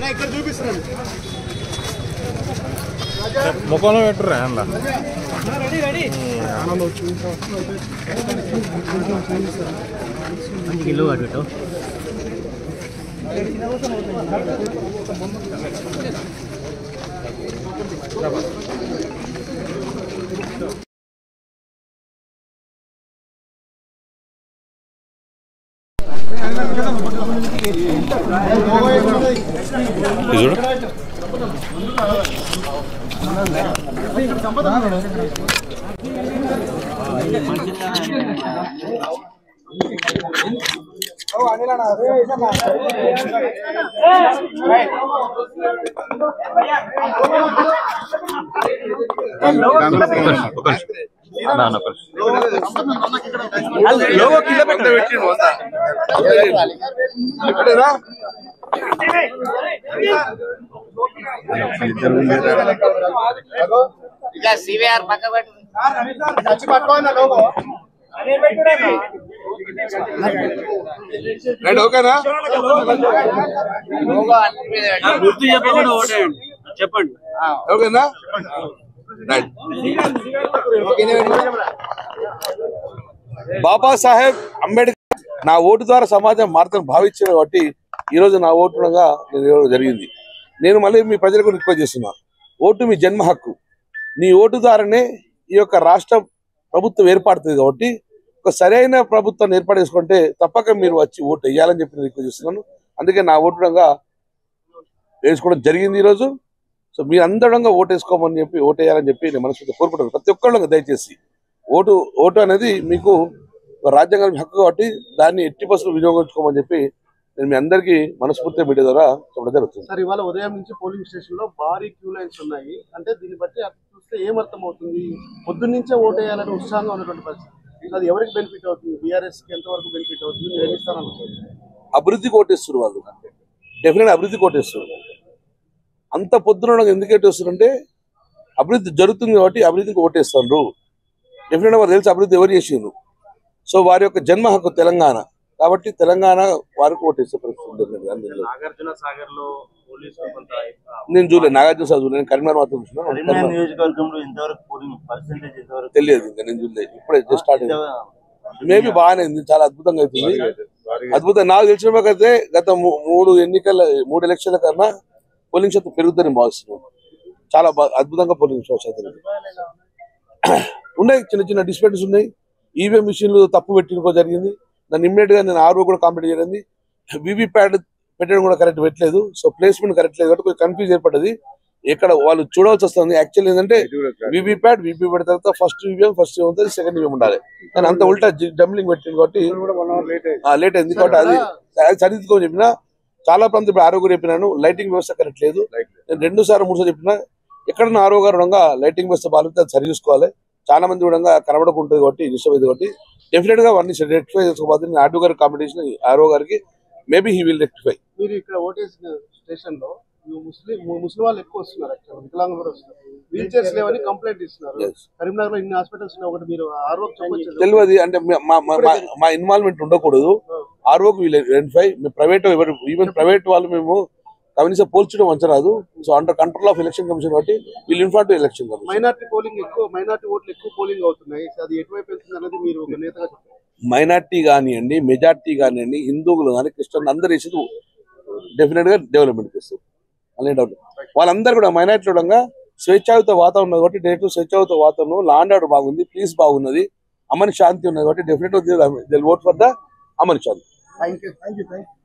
ఇక్కడ చూపిస్తున్నాను ముఖంలో పెట్టురా అందులో కిలో అటు ఇది చూడు ఒక నిమిషం, ఒక నిమిషం. నా, నా, ఒక నిమిషం. లోగో కింద పెట్ట పెట్టిండు వంద ఎక్కడరా ఇక సివిఆర్ పక్క పెట్టు వచ్చి పట్టుకోండి లోగో రైట్ ఓకేనా లోగో అన్ని మీద పెట్టు. గుర్తు చెప్పకుండా ఓటేయండి చెప్పండి ఓకేనా రైట్ బాబాసాహెబ్ అంబేద్కర్ నా ఓటు ద్వారా సమాజం మారుతాను భావించాను కాబట్టి ఈ రోజు నా ఓటుగా నేను ఇవ్వడం జరిగింది నేను మళ్ళీ మీ ప్రజలకు రిక్వెస్ట్ చేస్తున్నా ఓటు మీ జన్మ హక్కు నీ ఓటు ద్వారానే ఈ యొక్క రాష్ట్ర ప్రభుత్వం ఏర్పడుతుంది కాబట్టి ఒక సరైన ప్రభుత్వాన్ని ఏర్పాటు చేసుకుంటే తప్పక మీరు వచ్చి ఓటు వేయాలని చెప్పి నేను రిక్వెస్ట్ చేస్తున్నాను అందుకే నా ఓటుగా వేసుకోవడం జరిగింది ఈరోజు సో మీరు అందరంగా ఓటు వేసుకోమని చెప్పి ఓటు వేయాలని చెప్పి నేను మనస్ఫూర్తిగా కోరుకుంటాను ప్రతి ఒక్కళ్ళు దయచేసి ఓటు ఓటు అనేది మీకు ఒక రాజ్యాంగం హక్కు కాబట్టి దాన్ని ఎట్టి బస్సులు వినియోగించుకోమని చెప్పి నేను మీ అందరికీ మనస్ఫూర్తిగా మీడియా ద్వారా చెప్పడం జరుగుతుంది సార్ ఇవాళ ఉదయం నుంచి పోలింగ్ స్టేషన్ లో భారీ క్యూ లైన్స్ ఉన్నాయి అంటే దీన్ని బట్టి అటు చూస్తే ఏమర్థం అవుతుంది పొద్దున్న నుంచే ఓటు వేయాలని ఉత్సాహంగా ఉన్నటువంటి పరిస్థితి అది ఎవరికి బెనిఫిట్ అవుతుంది బీఆర్ఎస్ కి ఎంతవరకు బెనిఫిట్ అవుతుంది మీరు ఏమి ఇస్తారనుకుంటున్నారు అభివృద్ధి కోటేస్తారు వాళ్ళు డెఫినెట్ అభివృద్ధి కోటేస్తారు అంత పొద్దున ఎందుకు ఓటేస్తారంటే అభివృద్ధి జరుగుతుంది కాబట్టి అభివృద్ధికి ఓటేస్తారు డెఫినెట్ వారు తెలిసి అభివృద్ధి ఎవరు చేసిండ్రు సో వారి యొక్క జన్మ హక్కు తెలంగాణ కాబట్టి తెలంగాణ వారికి ఓటేసే పరిస్థితి ఉంటుంది అందులో. నాగార్జున సాగర్ లో పోలీసులు కొంత నేను చూడలేదు నాగార్జున సార్ చూడలేదు నేను కరీంనగర్ మాత్రం చూసినా కరీంనగర్ నియోజకవర్గంలో ఇంతవరకు పోలింగ్ పర్సెంటేజ్ ఇంతవరకు తెలియదు ఇంకా నేను చూడలేదు ఇప్పుడే జస్ట్ స్టార్ట్ అయింది మేబీ బాగానే ఉంది చాలా అద్భుతంగా అవుతుంది అద్భుతం నాకు తెలిసిన ప్రకారం గత మూ- మూడు ఎన్నికల మూడు ఎలక్షన్ల కన్నా పోలింగ్ శాతం పెరుగుతుందని భావిస్తున్నాను చాలా బా- అద్భుతంగా పోలింగ్ శాతం ఉంది. ఉన్నాయి చిన్న చిన్న డిస్పెట్స్ ఉన్నాయి ఈవీఎం మిషన్లు తప్పు పెట్టిన జరిగింది దాన్ని ఇమ్మీడియట్ గా నేను ఆర్ఓ కూడా కంప్లీట్ చేయడింది వివి ప్యాడ్ పెట్టడం కూడా కరెక్ట్ పెట్టలేదు సో ప్లేస్మెంట్ కరెక్ట్ లేదు కాబట్టి కొంచెం కన్ఫ్యూజ్ ఏర్పడ్డది ఇక్కడ వాళ్ళు చూడవలసి వస్తుంది యాక్చువల్ ఏంటంటే వివి ప్యాడ్ విపి పెడిన తర్వాత ఫస్ట్ ఈవీఎం ఫస్ట్ ఉంటుంది సెకండ్ ఈవీఎం ఉండాలి కానీ అంత ఉల్టా జంబ్లింగ్ పెట్టింది కాబట్టి లేట్ అయింది కాబట్టి అది అది సరిదిద్దుకోని చెప్పిన చాలా ప్రాంతం ఇప్పుడు ఆరోగ్యం చెప్పినాను లైటింగ్ వ్యవస్థ కరెక్ట్ లేదు నేను రెండు సార్లు మూడు సార్లు చెప్పిన ఎక్కడన్నా ఆరోగ్య రుణంగా లైటింగ్ వ్యవస్థ బాగుంటే అది సరి చూసుకోవాలి చాలా మంది కూడా కనబడకుంటుంది కాబట్టి డిస్టర్బ్ అయింది కాబట్టి డెఫినెట్ గా అవన్నీ రెక్టిఫై చేసుకోబోతుంది నేను ఆర్డో గారి కాంపిటీషన్ ఆరో గారికి మేబీ హీ విల్ రెక్టిఫై మీరు ఇక్కడ ఓటేసిన స్టేషన్ లో మీరు ముస్లిం ముస్లిం వాళ్ళు ఎక్కువ వస్తున్నారు యాక్చువల్ వికలాంగులు కూడా వస్తున్నారు వీల్ చైర్స్ లేవని కంప్లైంట్ ఇస్తున్నారు Yes. కరీంనగర్ లో ఇన్ని హాస్పిటల్స్ ఉన్నాయి ఒకటి మీరు ఆరో చెప్పొచ్చు తెలియదు అంటే మా- మా- మా- మా- మా ఇన్వాల్వ్మెంట్ ఉండకూడదు ఆర్ఓకి వీళ్ళు వెరిఫై ప్రైవేట్ ఈవెన్ ప్రైవేట్ వాళ్ళు మేము కనీసం పోల్చడం వంచరాదు so under control of election commission కాబట్టి వీళ్ళు inform election commission minority polling ఎక్కువ మైనార్టీ ఓట్లు ఎక్కువ పోలింగ్ అవుతున్నాయి సో అది ఎటువైపు వెళ్తుంది అనేది మీరు ఒక నేతగా చెప్పారు మైనార్టీ కానివ్వండి మెజార్టీ కానివ్వండి హిందువులు కానీ క్రిస్టియన్ అందరు వేసేది డెఫినెట్ గా డెవలప్మెంట్ చేస్తారు అనే డౌట్ వాళ్ళందరూ కూడా మైనార్టీ కూడా స్వేచ్ఛాయుత వాతావరణం ఉంది కాబట్టి డైరెక్ట్ స్వేచ్ఛాయుత వాతావరణం లాండ్ ఆర్డర్ బాగుంది పీస్ బాగున్నది అమని శాంతి ఉన్నది కాబట్టి డెఫినెట్ ఓట్ ఫర్ ద అమని శాంతి thank you thank you thank you